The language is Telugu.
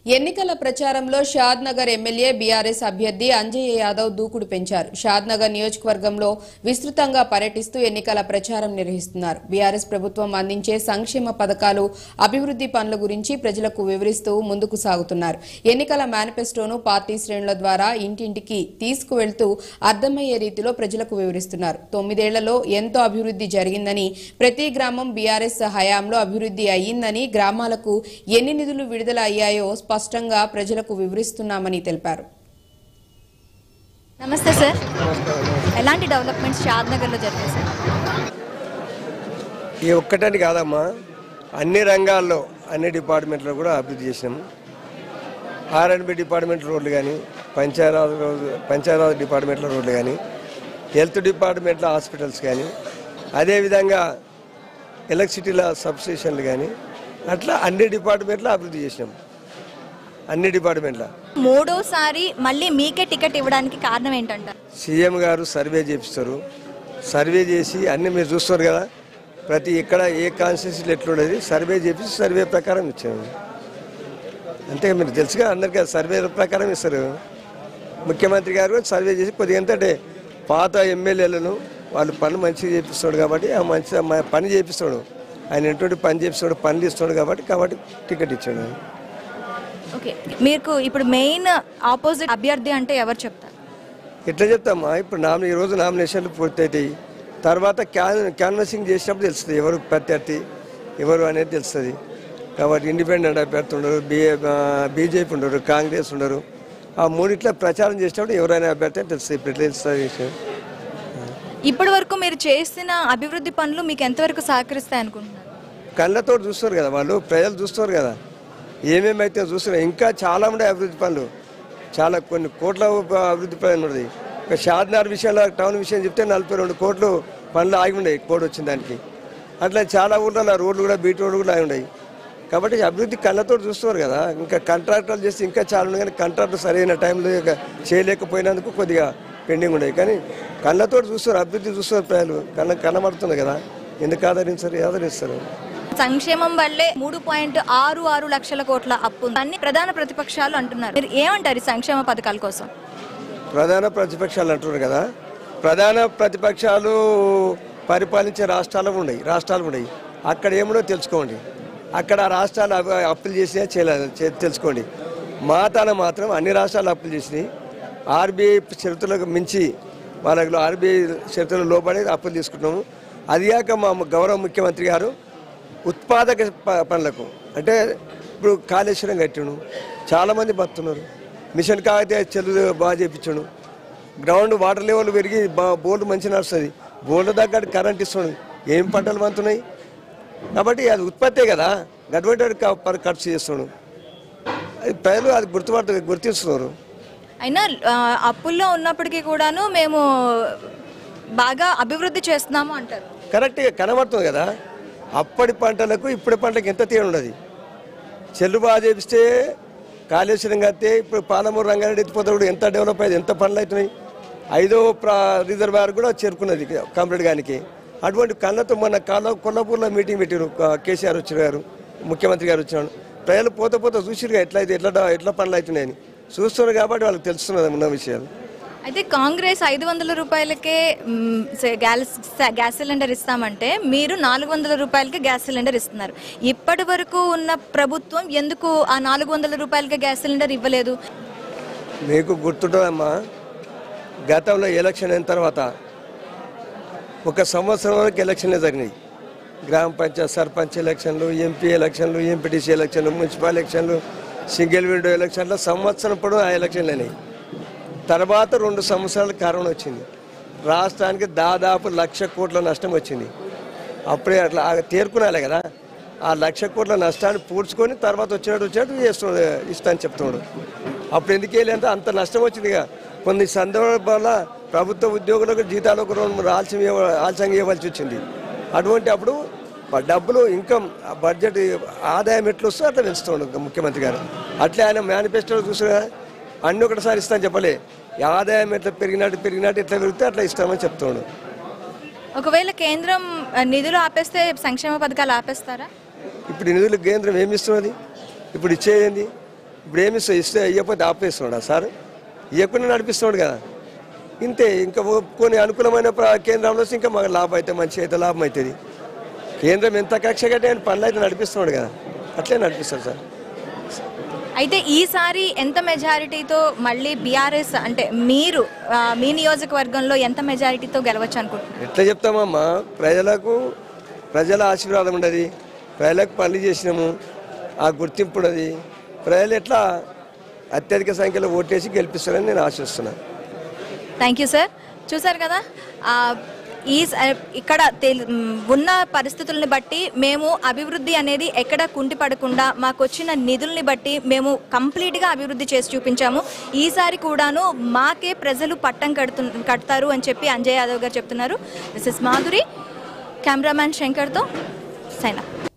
ఎన్నికల ప్రచారంలో షాద్ నగర్ ఎమ్మెల్యే బీఆర్ఎస్ అభ్యర్థి అంజయ్య యాదవ్ దూకుడు పెంచారు షాద్ నగర్ నియోజకవర్గంలో విస్తృతంగా పర్యటిస్తూ ఎన్నికల ప్రచారం నిర్వహిస్తున్నారు బీఆర్ఎస్ ప్రభుత్వం అందించే సంక్షేమ పథకాలు అభివృద్ధి పనుల గురించి ప్రజలకు వివరిస్తూ ముందుకు సాగుతున్నారు ఎన్నికల మేనిఫెస్టోను పార్టీ శ్రేణుల ద్వారా ఇంటింటికి తీసుకువెళ్తూ అర్థమయ్యే రీతిలో ప్రజలకు వివరిస్తున్నారు తొమ్మిదేళ్లలో ఎంతో అభివృద్ధి జరిగిందని ప్రతి గ్రామం బీఆర్ఎస్ హయాంలో అభివృద్ధి అయ్యిందని గ్రామాలకు ఎన్ని నిధులు విడుదల అయ్యాయో స్పష్టంగా ప్రజలకు వివరిస్తున్నామని తెలిపారు నమస్తే సార్ ఎలాంటి డెవలప్మెంట్స్ షాద్ నగర్లో జరిగాయి సార్ ఈ ఒక్కటని కాదమ్మా అన్ని రంగాల్లో అన్ని డిపార్ట్మెంట్లో కూడా అభివృద్ధి చేసినాము ఆర్ఎండ్బి డిపార్ట్మెంట్ రోడ్లు కానీ పంచాయరాజ్ పంచాయరాజ్ డిపార్ట్మెంట్లో రోడ్లు కానీ హెల్త్ డిపార్ట్మెంట్లో హాస్పిటల్స్ కానీ అదేవిధంగా ఎలక్ట్రిసిటీల సబ్స్టేషన్లు కానీ అట్లా అన్ని డిపార్ట్మెంట్లో అభివృద్ధి చేసినాం అన్ని డిపార్ట్మెంట్లో మూడోసారి మళ్ళీ మీకే టికెట్ ఇవ్వడానికి కారణం ఏంటంటారు సీఎం గారు సర్వే చేపిస్తారు సర్వే చేసి అన్ని మీరు చూస్తారు కదా ప్రతి ఇక్కడ ఏ కాన్స్టిట్యూన్సీలు ఎట్లుండేది సర్వే చేపించి సర్వే ప్రకారం ఇచ్చాము అంతే మీరు తెలుసుగా అందరికీ ఆ సర్వే ప్రకారం ఇస్తారు ముఖ్యమంత్రి గారు కూడా సర్వే చేసి కొద్దిగా ఏంటంటే పాత ఎమ్మెల్యేలను వాళ్ళు పని మంచిగా చేపిస్తాడు కాబట్టి ఆ మంచి మ- పని చేపిస్తాడు ఆయన ఎటువంటి పని చేపిస్తాడు పనులు ఇస్తాడు కాబట్టి కాబట్టి టికెట్ ఇచ్చాడు ఓకే మీకు ఇప్పుడు మెయిన్ ఆపోజిట్ అభ్యర్థి అంటే ఎవరు చెప్తారు ఎట్లా చెప్తామా ఇప్పుడు నామినే ఈ రోజు నామినేషన్లు పూర్తవుతాయి తర్వాత క్యాన్ క్యాన్వసింగ్ చేసినప్పుడు తెలుస్తుంది ఎవరు ప్రత్యర్థి ఎవరు అనేది తెలుస్తుంది కాబట్టి ఇండిపెండెంట్ అభ్యర్థి ఉండరు బిఏ బీజేపీ ఉండరు కాంగ్రెస్ ఉండరు ఆ మూడిట్ల ప్రచారం చేసినప్పుడు ఎవరైనా అభ్యర్థి అని తెలుస్తుంది ఇప్పుడు ఎట్లా తెలుస్తుంది ఈ విషయం ఇప్పటి వరకు మీరు చేసిన అభివృద్ధి పనులు మీకు ఎంతవరకు సహకరిస్తాయి అనుకుంటున్నారు కళ్ళతో చూస్తారు కదా వాళ్ళు ప్రజలు చూస్తారు కదా ఏమేమైతే చూస్తున్నారు ఇంకా చాలా ఉండే అభివృద్ధి పనులు చాలా కొన్ని కోట్ల అభివృద్ధి పనులు ఉన్నది ఒక షాద్నార్ విషయంలో టౌన్ విషయం చెప్తే నలభై రెండు కోట్లు పనులు ఆగి ఉన్నాయి కోడ్ వచ్చిన దానికి అట్లా చాలా ఊర్లలో రోడ్లు కూడా బీట్ రోడ్లు కూడా ఆగి ఉన్నాయి కాబట్టి అభివృద్ధి కళ్ళతో చూస్తున్నారు కదా ఇంకా కాంట్రాక్టర్లు చేస్తే ఇంకా చాలా ఉన్నాయి కానీ కాంట్రాక్టర్ సరైన టైంలో ఇక చేయలేకపోయినందుకు కొద్దిగా పెండింగ్ ఉన్నాయి కానీ కళ్ళతో చూస్తారు అభివృద్ధి చూస్తారు ప్రజలు కళ్ళ కనబడుతుంది కదా ఎందుకు ఆదరించారు ఆదరిస్తారు సంక్షేమం వల్లే మూడు పాయింట్ ఆరు ఆరు లక్షల కోట్ల అప్పు ఉంది. అన్ని ప్రధాన ప్రతిపక్షాలు అంటున్నారు మీరు ఏమంటారు ఈ సంక్షేమ పథకాల కోసం ప్రధాన ప్రతిపక్షాలు అంటున్నారు కదా ప్రధాన ప్రతిపక్షాలు పరిపాలించే రాష్ట్రాలు ఉన్నాయి రాష్ట్రాలు ఉన్నాయి అక్కడ ఏముండో తెలుసుకోండి అక్కడ ఆ రాష్ట్రాలు అవ- అప్పులు చేసినా చేయలేదు చే- తెలుసుకోండి మా తాన మాత్రం అన్ని రాష్ట్రాలు అప్పులు చేసినాయి ఆర్బీఐ షరతులకు మించి వాళ్ళకి ఆర్బీఐ షరతులు లోబడి అప్పులు తీసుకుంటున్నాము అది కాక మా గౌరవ ముఖ్యమంత్రి గారు ఉత్పాదక ప- పనులకు అంటే ఇప్పుడు కాళేశ్వరం కట్టిండు చాలామంది బతున్నారు మిషన్ కాగితే చెల్లు బాగా చేయించాడు గ్రౌండ్ వాటర్ లెవెల్ పెరిగి బా బోర్డు మంచి నడుస్తుంది బోర్డు దగ్గర కరెంట్ ఇస్తున్నాడు ఏం పంటలు పంతున్నాయి కాబట్టి అది ఉత్పత్తే కదా గడ్వంటి ఖర్చు చేస్తున్నాడు అది ప్రజలు అది గుర్తుపడుతుంది గుర్తిస్తున్నారు అయినా ఆ, అప్పుల్లో ఉన్నప్పటికీ కూడాను మేము బాగా అభివృద్ధి చేస్తున్నాము అంటారు కరెక్ట్గా కనబడుతుంది కదా అప్పటి పంటలకు ఇప్పటి పంటలకు ఎంత తేడా ఉండదు చెల్లు బాగా చేపిస్తే కాళేశ్వరం కడితే ఇప్పుడు పాలమూరు రంగారెడ్డి ఎత్తిపోతాడు ఎంత డెవలప్ అయ్యింది ఎంత పనులు అవుతున్నాయి ఐదో ప్రా రిజర్వాయర్ కూడా చేరుకున్నది కంప్లీట్ గానికి అటువంటి కళ్ళతో మొన్న కాల కొల్లాపూర్లో మీటింగ్ పెట్టారు క- కేసీఆర్ వచ్చిన గారు ముఖ్యమంత్రి గారు వచ్చినాడు ప్రజలు పోతే పోతే చూసిరుగా ఎట్లా అయితే ఎట్లా డా- ఎట్లా పనులు అవుతున్నాయని చూస్తున్నారు కాబట్టి వాళ్ళకి తెలుస్తున్నది ఉన్న విషయాలు అయితే కాంగ్రెస్ ఐదు వందల రూపాయలకే మ్, సే- గ్యాస్ గ్యాస్ సిలిండర్ ఇస్తామంటే మీరు నాలుగు వందల రూపాయలకే గ్యాస్ సిలిండర్ ఇస్తున్నారు ఇప్పటి వరకు ఉన్న ప్రభుత్వం ఎందుకు ఆ నాలుగు వందల రూపాయలకే గ్యాస్ సిలిండర్ ఇవ్వలేదు మీకు గుర్తుంటుందమ్మా గతంలో ఎలక్షన్ అయిన తర్వాత ఒక సంవత్సరం వరకు ఎలక్షన్లే జరిగినాయి గ్రామ పంచాయత్ సర్పంచ్ ఎలక్షన్లు ఎంపీ ఎలక్షన్లు ఎంపీటీసీ ఎలక్షన్లు మున్సిపల్ ఎలక్షన్లు సింగిల్ విండో ఎలక్షన్లు సంవత్సరం పొడవు ఆ ఎలక్షన్లు అయినాయి తర్వాత రెండు సంవత్సరాలు కరోనా వచ్చింది రాష్ట్రానికి దాదాపు లక్ష కోట్ల నష్టం వచ్చింది అప్పుడే అట్లా ఆ తేరుకునాలే కదా ఆ లక్ష కోట్ల నష్టాన్ని పూడ్చుకొని తర్వాత వచ్చినట్టు వచ్చినట్టు చేస్తున్నాడు ఇస్తాను చెప్తున్నాడు అప్పుడు ఎందుకు వెళ్ళేంత అంత నష్టం వచ్చిందిగా కొన్ని సందర్భాల ప్రభుత్వ ఉద్యోగులకు జీతాలు ఒక రెండు మూడు ఆలస్యం ఇవ్వ- ఆలస్యంగా ఇవ్వాల్సి వచ్చింది అటువంటి అప్పుడు ఆ డబ్బులు ఇన్కమ్ ఆ బడ్జెట్ ఆదాయం ఎట్లా వస్తుందో అట్లా పెంచుతున్నాడు ముఖ్యమంత్రి గారు అట్లే ఆయన మేనిఫెస్టోలో చూసినా అన్ని ఒకటిసారి ఇస్తాను చెప్పలే ఈ ఆదాయం ఎట్లా పెరిగినట్టు పెరిగినట్టు ఎట్లా పెరిగితే అట్లా ఇస్తామని చెప్తున్నాడు ఒకవేళ కేంద్రం ఆ, నిధులు ఆపేస్తే సంక్షేమ పథకాలు ఆపేస్తారా ఇప్పుడు ఈ నిధులు కేంద్రం ఏమి ఇస్తున్నది ఇప్పుడు ఇచ్చేయండి ఇప్పుడు ఏమి ఇస్తా- ఇస్తే ఇవ్వకపోతే ఆపేస్తున్నాడా సార్ ఇవ్వకుండా నడిపిస్తున్నాడు కదా ఇంతే ఇంకా ఓ- కొన్ని అనుకూలమైన ప్ర- కేంద్రంలో వస్తే ఇంకా మాకు లాభం అయితే మంచి అయితే లాభం అవుతుంది కేంద్రం ఎంత కక్ష కట్టి ఆయన పనులు అయితే నడిపిస్తున్నాడు కదా అట్లే నడిపిస్తాడు సార్ అయితే ఈసారి ఎంత మెజారిటీతో మళ్ళీ బీఆర్ఎస్ అంటే మీరు ఆ, మీ నియోజకవర్గంలో ఎంత మెజారిటీతో గెలవచ్చు అనుకుంటున్నారు ఎట్లా చెప్తామమ్మా ప్రజలకు ప్రజల ఆశీర్వాదం ఉండదు ప్రజలకు పనులు చేసినాము ఆ గుర్తింపు ఉన్నది ప్రజలు ఎట్లా అత్యధిక సంఖ్యలో ఓటేసి గెలిపిస్తారని నేను ఆశిస్తున్నాను థ్యాంక్ యూ సార్ చూసారు కదా ఆ, ఈ స- ఇక్కడ తెల్- మ్, ఉన్న పరిస్థితుల్ని బట్టి మేము అభివృద్ధి అనేది ఎక్కడ కుంటి పడకుండా మాకు వచ్చిన నిధుల్ని బట్టి మేము కంప్లీట్గా అభివృద్ధి చేసి చూపించాము ఈసారి కూడాను మాకే ప్రజలు పట్టం కడుతు కడతారు అని చెప్పి అంజయ్ యాదవ్ గారు చెప్తున్నారు దిస్ ఇస్ మాధురి కెమెరామ్యాన్ శంకర్తో సైనా